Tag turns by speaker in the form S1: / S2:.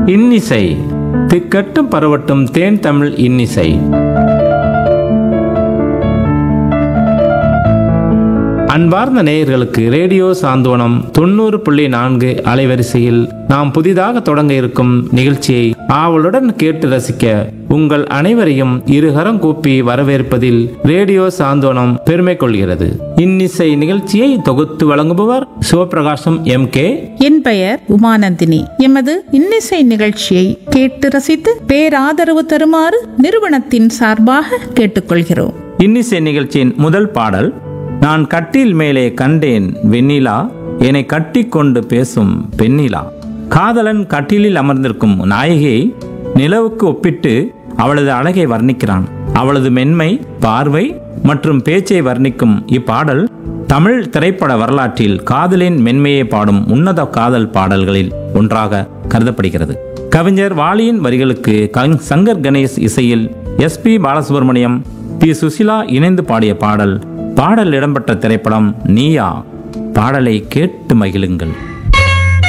S1: இன்னிசை திக்கட்டும் பரவட்டும் தேன் தமிழ் இன்னிசை அன்பார்ந்த நேயர்களுக்கு ரேடியோ சாந்தோனம் தொண்ணூறு புள்ளி நான்கு அலைவரிசையில் நாம் புதிதாக தொடங்க இருக்கும் நிகழ்ச்சியை ஆவலுடன் கேட்டு ரசிக்க உங்கள் அனைவரையும் இருகரம் கூப்பி வரவேற்பதில் ரேடியோ சாந்தோனம் பெருமை கொள்கிறது இன்னிசை நிகழ்ச்சியை தொகுத்து வழங்குபவர் சிவபிரகாசம் எம் கே
S2: என் பெயர் உமானந்தினி எமது இன்னிசை நிகழ்ச்சியை கேட்டு ரசித்து பேராதரவு தருமாறு நிறுவனத்தின் சார்பாக கேட்டுக்கொள்கிறோம்
S1: இன்னிசை நிகழ்ச்சியின் முதல் பாடல் நான் கட்டில் மேலே கண்டேன் வெண்ணிலா என்னை கட்டிக்கொண்டு பேசும் பெண்ணிலா காதலன் கட்டிலில் அமர்ந்திருக்கும் நாயகியை நிலவுக்கு ஒப்பிட்டு அவளது அழகை வர்ணிக்கிறான் அவளது மென்மை பார்வை மற்றும் பேச்சை வர்ணிக்கும் இப்பாடல் தமிழ் திரைப்பட வரலாற்றில் காதலின் மென்மையை பாடும் உன்னத காதல் பாடல்களில் ஒன்றாக கருதப்படுகிறது கவிஞர் வாலியின் வரிகளுக்கு கங்- சங்கர் கணேஷ் இசையில் S P Balasubrahmanyam P Susheela இணைந்து பாடிய பாடல் பாடல் இடம்பெற்ற திரைப்படம் நீயா பாடலை கேட்டு மகிழுங்கள்